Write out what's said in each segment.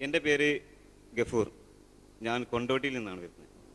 എൻ്റെ പേര് ഗഫൂർ ഞാൻ കൊണ്ടോട്ടിയിൽ നിന്നാണ് വരുന്നത്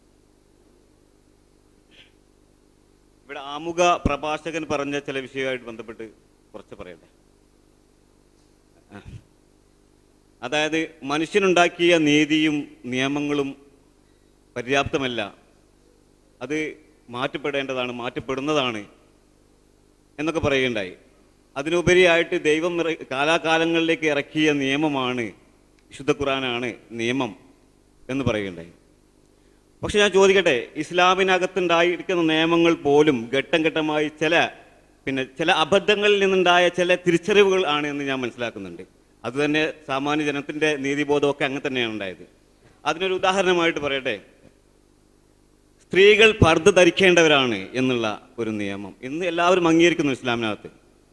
ഇവിടെ ആമുഖ പ്രഭാഷകൻ പറഞ്ഞ ചില വിഷയവുമായിട്ട് ബന്ധപ്പെട്ട് കുറച്ച് പറയട്ടെ ആ. അതായത് മനുഷ്യനുണ്ടാക്കിയ നീതിയും നിയമങ്ങളും പര്യാപ്തമല്ല അത് മാറ്റപ്പെടേണ്ടതാണ് മാറ്റപ്പെടുന്നതാണ് എന്നൊക്കെ പറയുകയുണ്ടായി അതിനുപരിയായിട്ട് ദൈവം ഇറ- കാലാകാലങ്ങളിലേക്ക് ഇറക്കിയ നിയമമാണ് വിശുദ്ധ ഖുറാനാണ് നിയമം എന്ന് പറയുകയുണ്ടായി പക്ഷെ ഞാൻ ചോദിക്കട്ടെ ഇസ്ലാമിനകത്തുണ്ടായിരിക്കുന്ന നിയമങ്ങൾ പോലും ഘട്ടം ഘട്ടമായി ചില പിന്നെ ചില അബദ്ധങ്ങളിൽ നിന്നുണ്ടായ ചില തിരിച്ചറിവുകൾ ആണ് എന്ന് ഞാൻ മനസ്സിലാക്കുന്നുണ്ട് അതുതന്നെ സാമാന്യ ജനത്തിന്റെ നീതിബോധമൊക്കെ അങ്ങനെ തന്നെയാണ് ഉണ്ടായത് അതിനൊരു ഉദാഹരണമായിട്ട് പറയട്ടെ സ്ത്രീകൾ പർദ്ദ ധരിക്കേണ്ടവരാണ് എന്നുള്ള ഒരു നിയമം ഇന്ന് എല്ലാവരും അംഗീകരിക്കുന്നു ഇസ്ലാമിനകത്ത്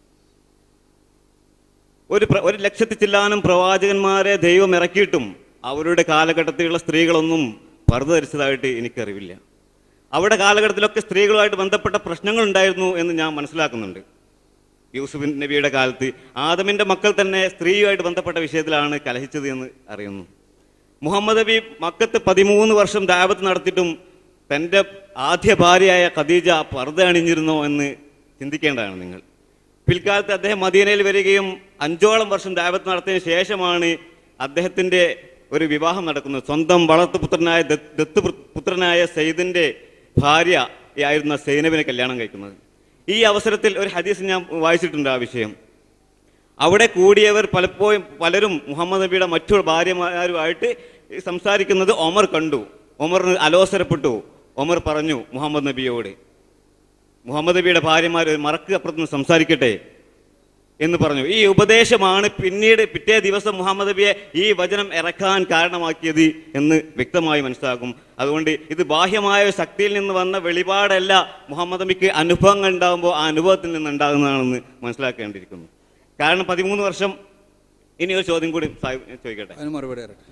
ഒരു പ്ര- ഒരു ലക്ഷത്തി ചില്ലാനും പ്രവാചകന്മാരെ ദൈവം ഇറക്കിയിട്ടും അവരുടെ കാലഘട്ടത്തിലുള്ള സ്ത്രീകളൊന്നും പർദ്ദ ധരിച്ചതായിട്ട് എനിക്കറിവില്ല അവിടെ കാലഘട്ടത്തിലൊക്കെ സ്ത്രീകളുമായിട്ട് ബന്ധപ്പെട്ട പ്രശ്നങ്ങൾ ഉണ്ടായിരുന്നു എന്ന് ഞാൻ മനസ്സിലാക്കുന്നുണ്ട് യൂസുഫ് നബിയുടെ കാലത്ത് ആദമിന്റെ മക്കൾ തന്നെ സ്ത്രീയുമായിട്ട് ബന്ധപ്പെട്ട വിഷയത്തിലാണ് കലഹിച്ചത് എന്ന് അറിയുന്നു മുഹമ്മദ് നബി മക്കത്ത് പതിമൂന്ന് വർഷം ദാവത്ത് നടത്തിയിട്ടും തൻ്റെ ആദ്യ ഭാര്യയായ ഖദീജ പർദ്ദ അണിഞ്ഞിരുന്നോ എന്ന് ചിന്തിക്കേണ്ടതാണ് നിങ്ങൾ പിൽക്കാലത്ത് അദ്ദേഹം മദീനയിൽ വരികയും അഞ്ചോളം വർഷം ദാവത്ത് നടത്തിയതിനു ശേഷമാണ് അദ്ദേഹത്തിൻ്റെ ഒരു വിവാഹം നടക്കുന്നത് സ്വന്തം വളർത്തുപുത്രനായ ദത്ത് ദത്ത് പുത്രനായ സെയ്ദിൻ്റെ ഭാര്യ ആയിരുന്ന സൈനബിനെ കല്യാണം കഴിക്കുന്നത് ഈ അവസരത്തിൽ ഒരു ഹദീസ് ഞാൻ വായിച്ചിട്ടുണ്ട് ആ വിഷയം അവിടെ കൂടിയവർ പലപ്പോഴും പലരും മുഹമ്മദ് നബിയുടെ മറ്റു ഭാര്യമാരുമായിട്ട് സംസാരിക്കുന്നത് ഒമർ കണ്ടു ഒമറിന് അലോസരപ്പെട്ടു ഒമർ പറഞ്ഞു മുഹമ്മദ് നബിയോട് മുഹമ്മദ് നബിയുടെ ഭാര്യമാർ മറക്ക് അപ്പുറത്തുനിന്ന് സംസാരിക്കട്ടെ എന്ന് പറഞ്ഞു ഈ ഉപദേശമാണ് പിന്നീട് പിറ്റേ ദിവസം മുഹമ്മദ് നബിയെ ഈ വചനം ഇറക്കാൻ കാരണമാക്കിയത് എന്ന് വ്യക്തമായി മനസ്സിലാക്കും അതുകൊണ്ട് ഇത് ബാഹ്യമായ ഒരു ശക്തിയിൽ നിന്ന് വന്ന വെളിപാടല്ല മുഹമ്മദ് നബിക്ക് അനുഭവങ്ങൾ ഉണ്ടാകുമ്പോൾ ആ അനുഭവത്തിൽ നിന്ന് ഉണ്ടാകുന്നതാണെന്ന് മനസ്സിലാക്കേണ്ടിയിരിക്കുന്നു കാരണം പതിമൂന്ന് വർഷം ഇനി ഒരു ചോദ്യം കൂടി സാഹിബ് ചോദിക്കട്ടെ അതിന് മറുപടി തരട്ടെ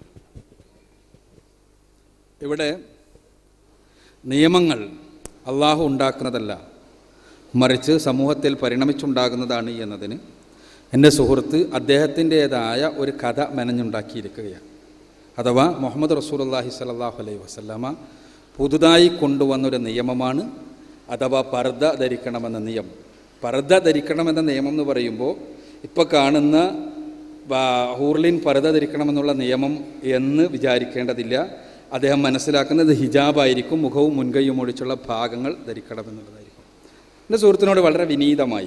ഇവിടെ നിയമങ്ങൾ അള്ളാഹു ഉണ്ടാക്കുന്നതല്ല മറിച്ച് സമൂഹത്തിൽ പരിണമിച്ചുണ്ടാകുന്നതാണ് എന്നതിന് എൻ്റെ സുഹൃത്ത് അദ്ദേഹത്തിൻ്റേതായ ഒരു കഥ മെനഞ്ഞുണ്ടാക്കിയിരിക്കുകയാണ് അഥവാ മുഹമ്മദ് റസൂലുള്ളാഹി സ്വല്ലല്ലാഹു അലൈഹി വസല്ലമ പുതുതായി കൊണ്ടുവന്നൊരു നിയമമാണ് അഥവാ പർദ്ദ ധരിക്കണമെന്ന നിയമം പർദ്ദ ധരിക്കണമെന്ന നിയമം എന്ന് പറയുമ്പോൾ ഇപ്പോൾ കാണുന്ന വാ- ഹൂർലിൻ പർദ്ദ ധരിക്കണമെന്നുള്ള നിയമം എന്ന് വിചാരിക്കേണ്ടതില്ല അദ്ദേഹം മനസ്സിലാക്കുന്നത് ഹിജാബായിരിക്കും മുഖവും മുൻകൈയും ഒഴിച്ചുള്ള ഭാഗങ്ങൾ ധരിക്കണമെന്നുള്ളതായിരിക്കും എൻ്റെ സുഹൃത്തിനോട് വളരെ വിനീതമായി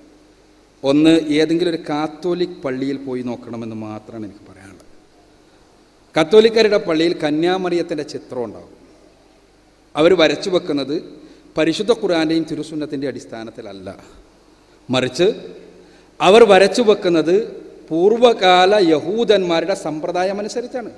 ഒന്ന് ഏതെങ്കിലും ഒരു കാത്തോലിക് പള്ളിയിൽ പോയി നോക്കണമെന്ന് മാത്രമാണ് എനിക്ക് പറയാനുള്ളത് കത്തോലിക്കരുടെ പള്ളിയിൽ കന്യാമറിയത്തിൻ്റെ ചിത്രം ഉണ്ടാകും അവർ വരച്ചു വെക്കുന്നത് പരിശുദ്ധ ഖുർആൻ്റെയും തിരുസുന്നത്തിൻ്റെ അടിസ്ഥാനത്തിലല്ല മറിച്ച് അവർ വരച്ചു വെക്കുന്നത് പൂർവകാല യഹൂദന്മാരുടെ സമ്പ്രദായം അനുസരിച്ചാണ്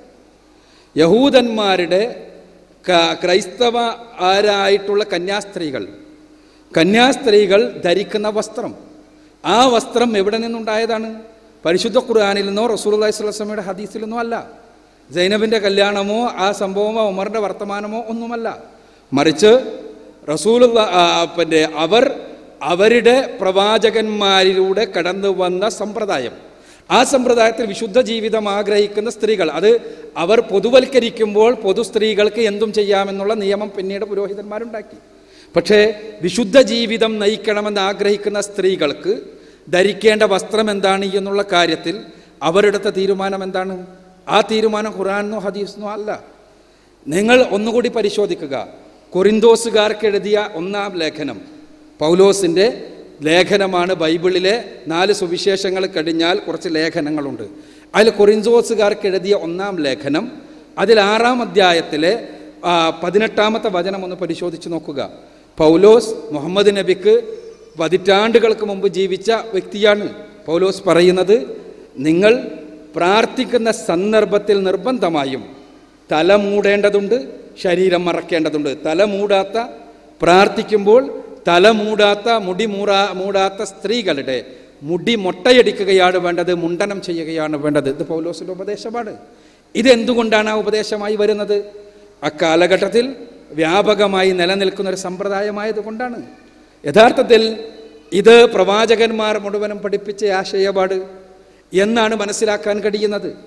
യഹൂദന്മാരുടെ ക- ക്രൈസ്തവ ആരായിട്ടുള്ള കന്യാസ്ത്രീകൾ കന്യാസ്ത്രീകൾ ധരിക്കുന്ന വസ്ത്രം ആ വസ്ത്രം എവിടെ നിന്നുണ്ടായതാണ് പരിശുദ്ധ ഖുർആാനിൽ നിന്നോ റസൂലുള്ളാഹി സ്വല്ലല്ലാഹു അലൈഹി വസല്ലമയുടെ ഹദീസിൽ നിന്നോ അല്ല സൈനബിൻ്റെ കല്യാണമോ ആ സംഭവമോ ഉമറിൻ്റെ വർത്തമാനമോ ഒന്നുമല്ല മറിച്ച് റസൂലുള്ള ആ, പിന്നെ അവർ അവരുടെ പ്രവാചകന്മാരിലൂടെ കടന്നു വന്ന സമ്പ്രദായം ആ സമ്പ്രദായത്തിൽ വിശുദ്ധ ജീവിതം ആഗ്രഹിക്കുന്ന സ്ത്രീകൾ അത് അവർ പൊതുവൽക്കരിക്കുമ്പോൾ പൊതു സ്ത്രീകൾക്ക് എന്തും ചെയ്യാമെന്നുള്ള നിയമം പിന്നീട് പുരോഹിതന്മാരുണ്ടാക്കി പക്ഷേ വിശുദ്ധ ജീവിതം നയിക്കണമെന്ന് ആഗ്രഹിക്കുന്ന സ്ത്രീകൾക്ക് ധരിക്കേണ്ട വസ്ത്രം എന്താണ് എന്നുള്ള കാര്യത്തിൽ അവരെടുത്ത തീരുമാനം എന്താണ് ആ തീരുമാനം ഖുറാനോ ഹദീസിനോ അല്ല നിങ്ങൾ ഒന്നുകൂടി പരിശോധിക്കുക കൊറിന്തോസുകാർക്ക് എഴുതിയ ഒന്നാം ലേഖനം പൗലോസിൻ്റെ ലേഖനമാണ് ബൈബിളിലെ നാല് സുവിശേഷങ്ങൾ കഴിഞ്ഞാൽ കുറച്ച് ലേഖനങ്ങളുണ്ട് അതിൽ കൊറിന്തോസുകാർക്ക് എഴുതിയ ഒന്നാം ലേഖനം അതിൽ ആറാം അധ്യായത്തിലെ ആ, പതിനെട്ടാമത്തെ വചനം ഒന്ന് പരിശോധിച്ച് നോക്കുക പൗലോസ് മുഹമ്മദ് നബിക്ക് പതിറ്റാണ്ടുകൾക്ക് മുമ്പ് ജീവിച്ച വ്യക്തിയാണ് പൗലോസ് പറയുന്നത് നിങ്ങൾ പ്രാർത്ഥിക്കുന്ന സന്ദർഭത്തിൽ നിർബന്ധമായും തല മൂടേണ്ടതുണ്ട് ശരീരം മറക്കേണ്ടതുണ്ട് തല മൂടാത്ത പ്രാർത്ഥിക്കുമ്പോൾ തല മൂടാത്ത മുടി മൂടാ മൂടാത്ത സ്ത്രീകളുടെ മുടി മൊട്ടയടിക്കുകയാണ് വേണ്ടത് മുണ്ടനം ചെയ്യുകയാണ് വേണ്ടത് ഇത് പൗലോസിൻ്റെ ഉപദേശമാണ് ഇതെന്തുകൊണ്ടാണ് ആ ഉപദേശമായി വരുന്നത് അക്കാലഘട്ടത്തിൽ വ്യാപകമായി നിലനിൽക്കുന്ന ഒരു സമ്പ്രദായമായതുകൊണ്ടാണ് യഥാർത്ഥത്തിൽ ഇത് പ്രവാചകന്മാർ മുഴുവനും പഠിപ്പിച്ച ആശയപാട് എന്നാണ് മനസ്സിലാക്കാൻ കഴിയുന്നത്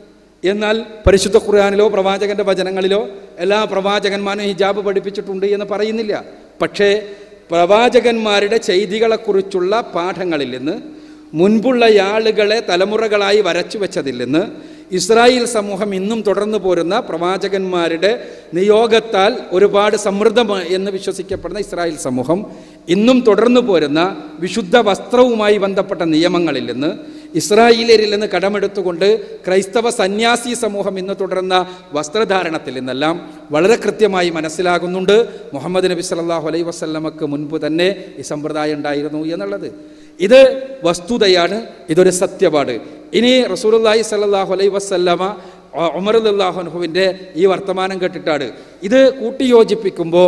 എന്നാൽ പരിശുദ്ധ ഖുർആാനിലോ പ്രവാചകന്റെ വചനങ്ങളിലോ എല്ലാ പ്രവാചകന്മാരും ഹിജാബ് പഠിപ്പിച്ചിട്ടുണ്ട് എന്ന് പറയുന്നില്ല പക്ഷേ പ്രവാചകന്മാരുടെ ചെയ്തികളെക്കുറിച്ചുള്ള പാഠങ്ങളിൽ നിന്ന് മുൻപുള്ള ആളുകളെ തലമുറകളായി വരച്ചു വെച്ചതിൽ നിന്ന് ഇസ്രായേൽ സമൂഹം ഇന്നും തുടർന്നു പോരുന്ന പ്രവാചകന്മാരുടെ നിയോഗത്താൽ ഒരുപാട് സമൃദ്ധം എന്ന് വിശ്വസിക്കപ്പെടുന്ന ഇസ്രായേൽ സമൂഹം ഇന്നും തുടർന്നു പോരുന്ന വിശുദ്ധ വസ്ത്രവുമായി ബന്ധപ്പെട്ട നിയമങ്ങളിൽ നിന്ന് ഇസ്രായേലിയരിൽ നിന്ന് കടമെടുത്തുകൊണ്ട് ക്രൈസ്തവ സന്യാസി സമൂഹം ഇന്ന് തുടരുന്ന വസ്ത്രധാരണത്തിൽ നിന്നെല്ലാം വളരെ കൃത്യമായി മനസ്സിലാകുന്നുണ്ട് മുഹമ്മദ് നബി സല്ലല്ലാഹു അലൈഹി വസല്ലമക്ക് മുൻപ് തന്നെ ഈ സമ്പ്രദായം ഉണ്ടായിരുന്നു എന്നുള്ളത് ഇത് വസ്തുതയാണ് ഇതൊരു സത്യപാട് ഇനി റസൂലുള്ളാഹി സല്ലല്ലാഹു അലൈഹി വസല്ലമ ഉമർ അള്ളാഹുനുഹുവിൻ്റെ ഈ വർത്തമാനം കേട്ടിട്ടാണ് ഇത് കൂട്ടിയോജിപ്പിക്കുമ്പോൾ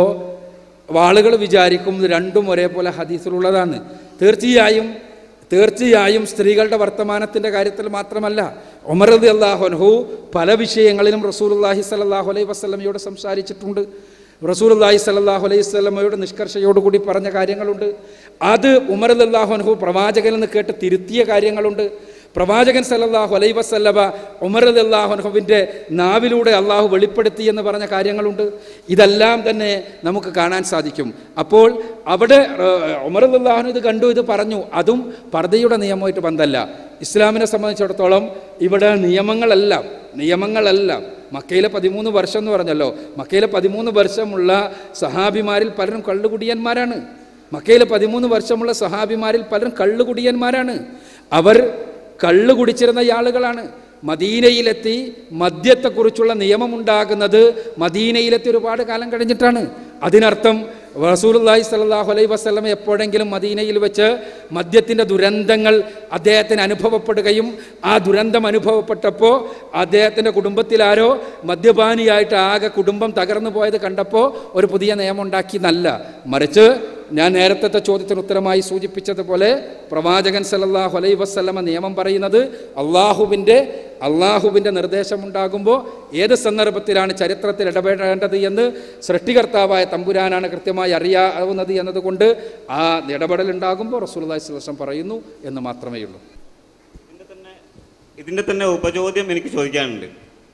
ആളുകൾ വിചാരിക്കും ഇത് രണ്ടും ഒരേപോലെ ഹദീസിലുള്ളതാണ് തീർച്ചയായും തീർച്ചയായും സ്ത്രീകളുടെ വർത്തമാനത്തിൻ്റെ കാര്യത്തിൽ മാത്രമല്ല ഉമർ റതി അള്ളാഹുൻഹു പല വിഷയങ്ങളിലും റസൂലുള്ളാഹി സല്ലല്ലാഹു അലൈഹി വസല്ലമയോട് സംസാരിച്ചിട്ടുണ്ട് റസൂലുള്ളാഹി സല്ലല്ലാഹു അലൈഹി വസല്ലമയോട് നിഷ്കർഷയോടുകൂടി പറഞ്ഞ കാര്യങ്ങളുണ്ട് അത് ഉമർ അള്ളാഹുൻഹു പ്രവാചകനിൽ നിന്ന് കേട്ട് തിരുത്തിയ കാര്യങ്ങളുണ്ട് പ്രവാചകൻ സല്ലല്ലാഹു അലൈഹി വസല്ലമ ഉമർ അള്ളാഹുൻഹുവിൻ്റെ നാവിലൂടെ അള്ളാഹു വെളിപ്പെടുത്തി എന്ന് പറഞ്ഞ കാര്യങ്ങളുണ്ട് ഇതെല്ലാം തന്നെ നമുക്ക് കാണാൻ സാധിക്കും അപ്പോൾ അവിടെ ഉമർ അള്ളാഹുൻ ഇത് കണ്ടു ഇത് പറഞ്ഞു അതും പർദ്ദയുടെ നിയമമായിട്ട് ബന്ധമല്ല ഇസ്ലാമിനെ സംബന്ധിച്ചിടത്തോളം ഇവിടെ നിയമങ്ങളെല്ലാം നിയമങ്ങളെല്ലാം മക്കയിലെ പതിമൂന്ന് വർഷം എന്ന് പറഞ്ഞല്ലോ മക്കയിലെ പതിമൂന്ന് വർഷമുള്ള സഹാബിമാരിൽ പലരും കള്ളുകുടിയന്മാരാണ് മക്കയിലെ പതിമൂന്ന് വർഷമുള്ള സഹാബിമാരിൽ പലരും കള്ളുകുടിയന്മാരാണ് അവർ കള്ളു കുടിച്ചിരുന്ന ആളുകളാണ് മദീനയിലെത്തി മദ്യത്തെക്കുറിച്ചുള്ള നിയമമുണ്ടാകുന്നത് മദീനയിലെത്തി ഒരുപാട് കാലം കഴിഞ്ഞിട്ടാണ് അതിനർത്ഥം റസൂലുള്ളാഹി സ്വല്ലല്ലാഹു അലൈഹി വസല്ലം എപ്പോഴെങ്കിലും മദീനയിൽ വെച്ച് മദ്യത്തിൻ്റെ ദുരന്തങ്ങൾ അദ്ദേഹത്തിന് അനുഭവപ്പെടുകയും ആ ദുരന്തം അനുഭവപ്പെട്ടപ്പോൾ അദ്ദേഹത്തിൻ്റെ കുടുംബത്തിലാരോ മദ്യപാനിയായിട്ട് ആകെ കുടുംബം തകർന്നു പോയത് കണ്ടപ്പോൾ ഒരു പുതിയ നിയമം ഉണ്ടാക്കി എന്നല്ല മറിച്ച് ഞാൻ നേരത്തെ ചോദ്യത്തിന് ഉത്തരമായി സൂചിപ്പിച്ചതുപോലെ പ്രവാചകൻ സല്ലല്ലാഹു അലൈഹി വസല്ലമ നിയമം പറയുന്നത് അള്ളാഹുവിൻ്റെ അള്ളാഹുവിൻ്റെ നിർദ്ദേശമുണ്ടാകുമ്പോൾ ഏത് സന്ദർഭത്തിലാണ് ചരിത്രത്തിൽ ഇടപെടേണ്ടത് എന്ന് സൃഷ്ടികർത്താവായ തമ്പുരാനാണ് കൃത്യമായി അറിയാവുന്നത് എന്നതുകൊണ്ട് ആ ഇടപെടൽ ഉണ്ടാകുമ്പോൾ റസൂലുള്ളാഹി സ്വല്ലല്ലാഹു അലൈഹി വസല്ലം പറയുന്നു എന്ന് മാത്രമേ ഉള്ളൂ ഇതിന്റെ തന്നെ ഇതിന്റെ തന്നെ ഉപചോദ്യം എനിക്ക് ചോദിക്കാനുണ്ട്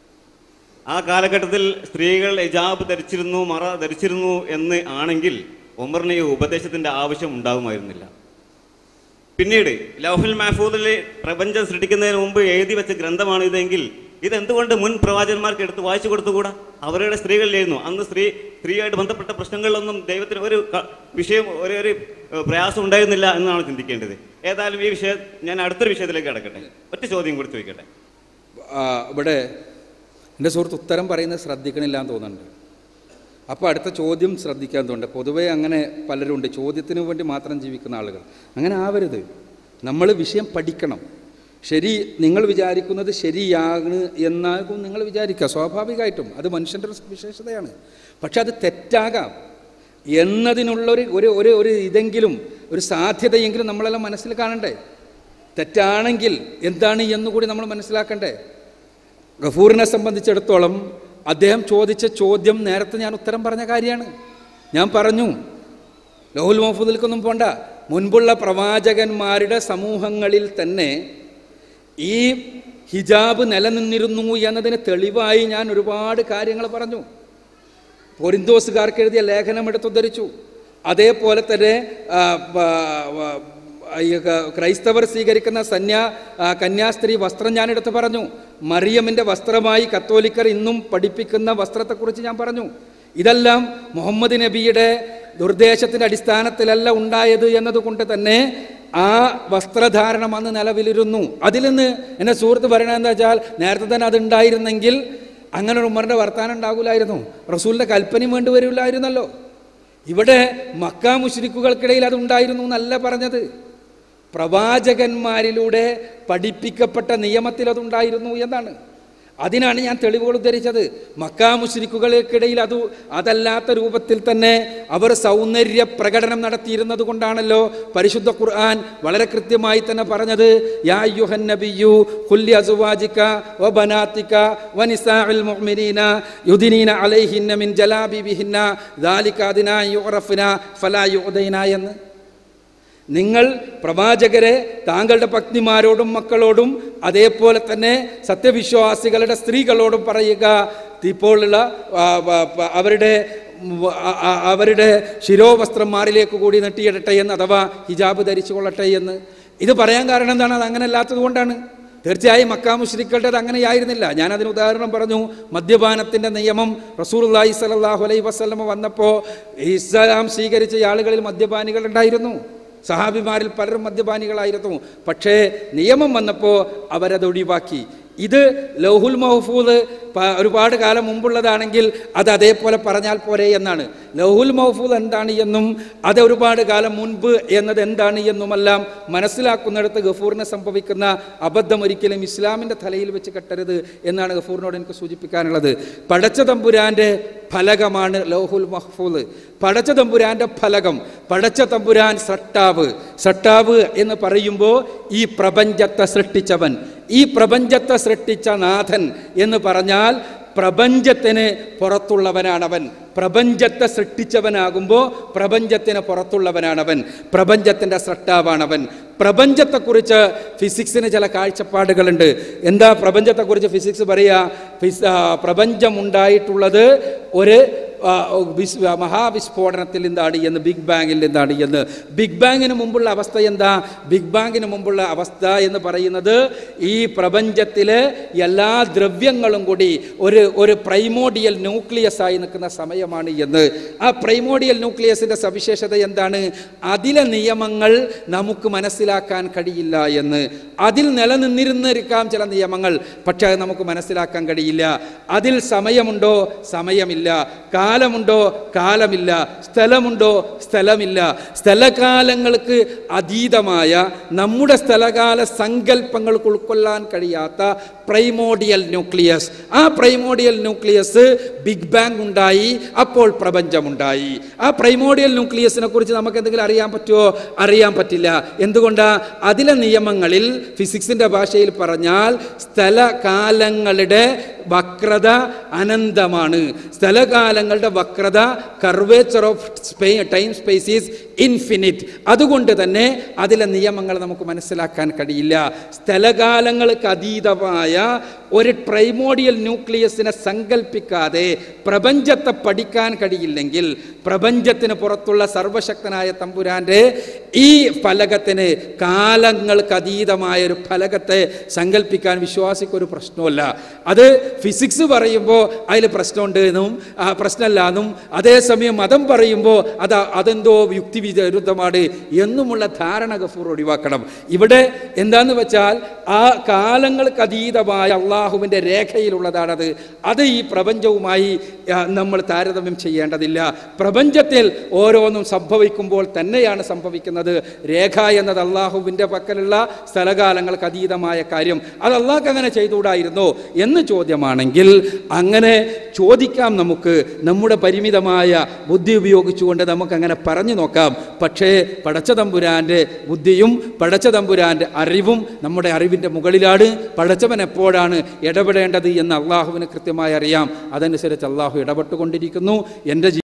ആ കാലഘട്ടത്തിൽ സ്ത്രീകൾ ഹിജാബ് ധരിച്ചിരുന്നു മറ ധരിച്ചിരുന്നു എന്ന് ആണെങ്കിൽ ഉമറിന് ഈ ഉപദേശത്തിന്റെ ആവശ്യം ഉണ്ടാകുമായിരുന്നില്ല പിന്നീട് ലൗഹുൽ മഹഫൂദിൽ പ്രപഞ്ചം സൃഷ്ടിക്കുന്നതിന് മുമ്പ് എഴുതി വെച്ച ഗ്രന്ഥമാണ് ഇതെങ്കിൽ ഇതെന്തുകൊണ്ട് മുൻ പ്രവാചകന്മാർക്ക് എടുത്ത് വായിച്ചു കൊടുത്തുകൂടാ അവരുടെ സ്ത്രീകളിലായിരുന്നു അന്ന് സ്ത്രീ സ്ത്രീയായിട്ട് ബന്ധപ്പെട്ട പ്രശ്നങ്ങളിലൊന്നും ദൈവത്തിന് ഒരു ക- വിഷയം ഒരു ഒരു ഏഹ്, പ്രയാസം ഉണ്ടായിരുന്നില്ല എന്നാണ് ചിന്തിക്കേണ്ടത് ഏതായാലും ഈ വിഷയം ഞാൻ അടുത്തൊരു വിഷയത്തിലേക്ക് കിടക്കട്ടെ ഒറ്റ ചോദ്യം കൂടി ചോദിക്കട്ടെ ആ, ഇവിടെ എൻ്റെ സുഹൃത്ത് ഉത്തരം പറയുന്നത് ശ്രദ്ധിക്കണില്ല എന്ന് തോന്നുന്നുണ്ട് അപ്പോൾ അടുത്ത ചോദ്യം ശ്രദ്ധിക്കാൻ തോന്നുന്നുണ്ട് പൊതുവേ അങ്ങനെ പലരുണ്ട് ചോദ്യത്തിന് വേണ്ടി മാത്രം ജീവിക്കുന്ന ആളുകൾ അങ്ങനെ ആവരുത് നമ്മൾ വിഷയം പഠിക്കണം ശരി നിങ്ങൾ വിചാരിക്കുന്നത് ശരിയാണ് എന്നാകും നിങ്ങൾ വിചാരിക്കുക സ്വാഭാവികമായിട്ടും അത് മനുഷ്യൻ്റെ ഒരു വിശേഷതയാണ് പക്ഷെ അത് തെറ്റാകാം എന്നതിനുള്ളൊരു ഒരു ഒരു ഒരു ഇതെങ്കിലും ഒരു സാധ്യതയെങ്കിലും നമ്മളെല്ലാം മനസ്സിൽ കാണണ്ടേ തെറ്റാണെങ്കിൽ എന്താണ് എന്നുകൂടി നമ്മൾ മനസ്സിലാക്കണ്ടേ ഗഫൂറിനെ സംബന്ധിച്ചിടത്തോളം അദ്ദേഹം ചോദിച്ച ചോദ്യം നേരത്തെ ഞാൻ ഉത്തരം പറഞ്ഞ കാര്യമാണ് ഞാൻ പറഞ്ഞു ലോഹുൽ മഹഫൂദിലേക്കൊന്നും പോണ്ട മുൻപുള്ള പ്രവാചകന്മാരുടെ സമൂഹങ്ങളിൽ തന്നെ ഈ ഹിജാബ് നിലനിന്നിരുന്നു എന്നതിന് തെളിവായി ഞാൻ ഒരുപാട് കാര്യങ്ങൾ പറഞ്ഞു പൊരിന്തോസുകാർക്ക് എഴുതിയ ലേഖനം എടുത്തുദ്ധരിച്ചു അതേപോലെ തന്നെ ആ, ആ, ആ, ഈ ക- ക്രൈസ്തവർ സ്വീകരിക്കുന്ന സന്യാ ആ, കന്യാസ്ത്രീ വസ്ത്രം ഞാൻ എടുത്ത് പറഞ്ഞു മറിയമിൻ്റെ വസ്ത്രമായി കത്തോലിക്കർ ഇന്നും പഠിപ്പിക്കുന്ന വസ്ത്രത്തെക്കുറിച്ച് ഞാൻ പറഞ്ഞു ഇതെല്ലാം മുഹമ്മദ് നബിയുടെ നിർദ്ദേശത്തിൻ്റെ അടിസ്ഥാനത്തിലല്ല ഉണ്ടായത് എന്നതുകൊണ്ട് തന്നെ ആ വസ്ത്രധാരണം അന്ന് നിലവിലിരുന്നു അതിൽ നിന്ന് എൻ്റെ സുഹൃത്ത് പറയണതെന്ന് വെച്ചാൽ നേരത്തെ തന്നെ അത് ഉണ്ടായിരുന്നെങ്കിൽ അങ്ങനെ ഒരു ഉമറിൻ്റെ വർത്താനം ഉണ്ടാകില്ലായിരുന്നു റസൂലിൻ്റെ കൽപ്പനയും വേണ്ടി വരില്ലായിരുന്നല്ലോ ഇവിടെ മക്ക മുഷ്രിക്കുകൾക്കിടയിൽ അതുണ്ടായിരുന്നു എന്നല്ല പറഞ്ഞത് പ്രവാചകന്മാരിലൂടെ പഠിപ്പിക്കപ്പെട്ട നിയമത്തിൽ അതുണ്ടായിരുന്നു എന്നാണ് അതിനാണ് ഞാൻ തെളിവുകൾ ഉദ്ധരിച്ചത് മക്കാ മുശ്രിക്കുകൾക്കിടയിൽ അത് അതല്ലാത്ത രൂപത്തിൽ തന്നെ അവർ സൗന്ദര്യ പ്രകടനം നടത്തിയിരുന്നത് കൊണ്ടാണല്ലോ പരിശുദ്ധ ഖുർആൻ വളരെ കൃത്യമായി തന്നെ പറഞ്ഞത് യാ യുഹൻ നബിയു ഖുല്ലി അസുവാജിക വ ബനാത്തിക വ നിസാഇൽ മുഅ്മിനീന യുദിനീന അലൈഹിന്ന മിൻ ജലാബിബിഹിന്ന ദാലിക അദ്നാ യുറഫ്ന ഫലാ യുദൈന എന്ന് നിങ്ങൾ പ്രവാചകരെ താങ്കളുടെ പത്നിമാരോടും മക്കളോടും അതേപോലെ തന്നെ സത്യവിശ്വാസികളുടെ സ്ത്രീകളോടും പറയുക ഇപ്പോഴുള്ള ആ, ആ, ആ, അവരുടെ ഉം, ആ, ആ, അവരുടെ ശിരോവസ്ത്രം മാറിലേക്ക് കൂടി നെട്ടിയിടട്ടെ എന്ന് അഥവാ ഹിജാബ് ധരിച്ചു കൊള്ളട്ടെ എന്ന് ഇത് പറയാൻ കാരണം എന്താണ് അത് അങ്ങനെ അല്ലാത്തത് കൊണ്ടാണ് തീർച്ചയായും മക്കാ മുഷ്രിക്കളുടേത് അങ്ങനെയായിരുന്നില്ല ഞാൻ അതിന് ഉദാഹരണം പറഞ്ഞു മദ്യപാനത്തിൻ്റെ നിയമം റസൂർല്ലാഹി സലാഹു അലൈ വസ്ലമ വന്നപ്പോൾ ഇസ്ലാം സ്വീകരിച്ച ആളുകളിൽ മദ്യപാനികൾ ഉണ്ടായിരുന്നു സഹാബിമാരിൽ പലരും മദ്യപാനികളായിരുന്നു പക്ഷേ നിയമം വന്നപ്പോൾ അവരത് ഒഴിവാക്കി ഇത് ലൗഹുൽ മഹഫൂദ് പ- ഒരുപാട് കാലം മുമ്പുള്ളതാണെങ്കിൽ അത് അതേപോലെ പറഞ്ഞാൽ പോരെ എന്നാണ് ലൗഹുൽ മഹഫൂദ് എന്താണ് എന്നും അത് ഒരുപാട് കാലം മുൻപ് എന്നത് എന്താണ് എന്നുമെല്ലാം മനസ്സിലാക്കുന്നിടത്ത് ഗഫൂറിന് സംഭവിക്കുന്ന അബദ്ധം ഒരിക്കലും ഇസ്ലാമിൻ്റെ തലയിൽ വെച്ച് കെട്ടരുത് എന്നാണ് ഗഫൂറിനോട് എനിക്ക് സൂചിപ്പിക്കാനുള്ളത് പടച്ച തമ്പുരാൻ്റെ ഫലകമാണ് ലൗഹുൽ മഹ്ഫൂദ് പടച്ച തമ്പുരാൻ്റെ ഫലകം പടച്ച തമ്പുരാൻ സട്ടാവ് സട്ടാവ് എന്ന് പറയുമ്പോൾ ഈ പ്രപഞ്ചത്തെ സൃഷ്ടിച്ചവൻ ഈ പ്രപഞ്ചത്തെ സൃഷ്ടിച്ച നാഥൻ എന്ന് പറഞ്ഞാൽ പ്രപഞ്ചത്തിന് പുറത്തുള്ളവനാണവൻ പ്രപഞ്ചത്തെ സൃഷ്ടിച്ചവനാകുമ്പോൾ പ്രപഞ്ചത്തിന് പുറത്തുള്ളവനാണവൻ പ്രപഞ്ചത്തിൻ്റെ സൃഷ്ടാവാണവൻ പ്രപഞ്ചത്തെക്കുറിച്ച് ഫിസിക്സിന് ചില കാഴ്ചപ്പാടുകളുണ്ട് എന്താ പ്രപഞ്ചത്തെക്കുറിച്ച് ഫിസിക്സ് പറയുക ഫിസ് ആ, പ്രപഞ്ചമുണ്ടായിട്ടുള്ളത് ഒരു ആ, വിസ് മഹാവിസ്ഫോടനത്തിൽ നിന്നാണ് എന്ന് ബിഗ് ബാങ്ങിൽ നിന്നാണ് എന്ന് ബിഗ് ബാങ്ങിന് മുമ്പുള്ള അവസ്ഥ എന്താ ബിഗ് ബാങ്ങിന് മുമ്പുള്ള അവസ്ഥ എന്ന് പറയുന്നത് ഈ പ്രപഞ്ചത്തിലെ എല്ലാ ദ്രവ്യങ്ങളും കൂടി ഒരു ഒരു പ്രൈമോഡിയൽ ന്യൂക്ലിയസ് ആയി നിൽക്കുന്ന സമയമാണ് എന്ന് ആ പ്രൈമോഡിയൽ ന്യൂക്ലിയസിൻ്റെ സവിശേഷത എന്താണ് അതിലെ നിയമങ്ങൾ നമുക്ക് മനസ്സിലാക്കാൻ കഴിയില്ല എന്ന് അതിൽ നിലനിന്നിരുന്നിരിക്കാം ചില നിയമങ്ങൾ പക്ഷേ അത് നമുക്ക് മനസ്സിലാക്കാൻ കഴിയില്ല അതിൽ സമയമുണ്ടോ സമയമില്ല കാലമുണ്ടോ കാലമില്ല സ്ഥലമുണ്ടോ സ്ഥലമില്ല സ്ഥലകാലങ്ങൾക്ക് അതീതമായ നമ്മുടെ സ്ഥലകാല സങ്കല്പങ്ങൾക്ക് ഉൾക്കൊള്ളാൻ കഴിയാത്ത പ്രൈമോഡിയൽ ന്യൂക്ലിയസ് ആ പ്രൈമോഡിയൽ ന്യൂക്ലിയസ് ബിഗ് ബാങ് ഉണ്ടായി അപ്പോൾ പ്രപഞ്ചമുണ്ടായി ആ പ്രൈമോഡിയൽ ന്യൂക്ലിയസിനെ കുറിച്ച് നമുക്ക് എന്തെങ്കിലും അറിയാൻ പറ്റുമോ അറിയാൻ പറ്റില്ല എന്തുകൊണ്ടാ അതിലെ നിയമങ്ങളിൽ ഫിസിക്സിൻ്റെ ഭാഷയിൽ പറഞ്ഞാൽ സ്ഥലകാലങ്ങളുടെ വക്രത അനന്തമാണ് സ്ഥലകാലങ്ങളുടെ വക്രത curvature of space time space is infinite അതുകൊണ്ട് തന്നെ അതിലെ നിയമങ്ങൾ നമുക്ക് മനസ്സിലാക്കാൻ കഴിയില്ല സ്ഥലകാലങ്ങൾക്ക് അതീതമായ ഒരു പ്രൈമോഡിയൽ ന്യൂക്ലിയസിനെ സങ്കല്പിക്കാതെ പ്രപഞ്ചത്തെ പഠിക്കാൻ കഴിയില്ലെങ്കിൽ പ്രപഞ്ചത്തിന് പുറത്തുള്ള സർവശക്തനായ തമ്പുരാൻ്റെ ഈ ഫലകത്തിന് കാലങ്ങൾക്ക് അതീതമായ ഒരു ഫലകത്തെ സങ്കല്പിക്കാൻ വിശ്വാസിക്കൊരു പ്രശ്നമല്ല അത് ഫിസിക്സ് പറയുമ്പോൾ അതിൽ പ്രശ്നമുണ്ട് എന്നും ആ, പ്രശ്നമല്ല എന്നും അതേസമയം മതം പറയുമ്പോൾ അത് അതെന്തോ യുക്തി വിരുദ്ധമാണ് എന്നുമുള്ള ധാരണ ഗഫൂർ ഒഴിവാക്കണം ഇവിടെ എന്താന്ന് വെച്ചാൽ ആ കാലങ്ങൾക്ക് അതീതമായ അള്ളാഹുവിൻ്റെ രേഖയിലുള്ളതാണത് അത് ഈ പ്രപഞ്ചവുമായി ആ, നമ്മൾ താരതമ്യം ചെയ്യേണ്ടതില്ല പ്രപഞ്ചത്തിൽ ഓരോന്നും സംഭവിക്കുമ്പോൾ തന്നെയാണ് സംഭവിക്കുന്നത് രേഖ എന്നത് അള്ളാഹുവിൻ്റെ പക്കലുള്ള സ്ഥലകാലങ്ങൾക്ക് അതീതമായ കാര്യം അത് അള്ളാഹ്ക്ക് അങ്ങനെ ചെയ്തുകൂടായിരുന്നോ എന്ന് ചോദ്യമാണെങ്കിൽ അങ്ങനെ ചോദിക്കാം നമുക്ക് നമ്മുടെ പരിമിതമായ ബുദ്ധി ഉപയോഗിച്ചുകൊണ്ട് നമുക്ക് അങ്ങനെ പറഞ്ഞു നോക്കാം പക്ഷേ പടച്ചതമ്പുരാൻ്റെ ബുദ്ധിയും പടച്ചതമ്പുരാൻ്റെ അറിവും നമ്മുടെ അറിവിൻ്റെ മുകളിലാണ് പടച്ചവൻ എപ്പോഴാണ് ഇടപെടേണ്ടത് എന്ന് അള്ളാഹുവിന് കൃത്യമായി അറിയാം അതനുസരിച്ച് അള്ളാഹു ഇടപെട്ടുകൊണ്ടിരിക്കുന്നു എൻ്റെ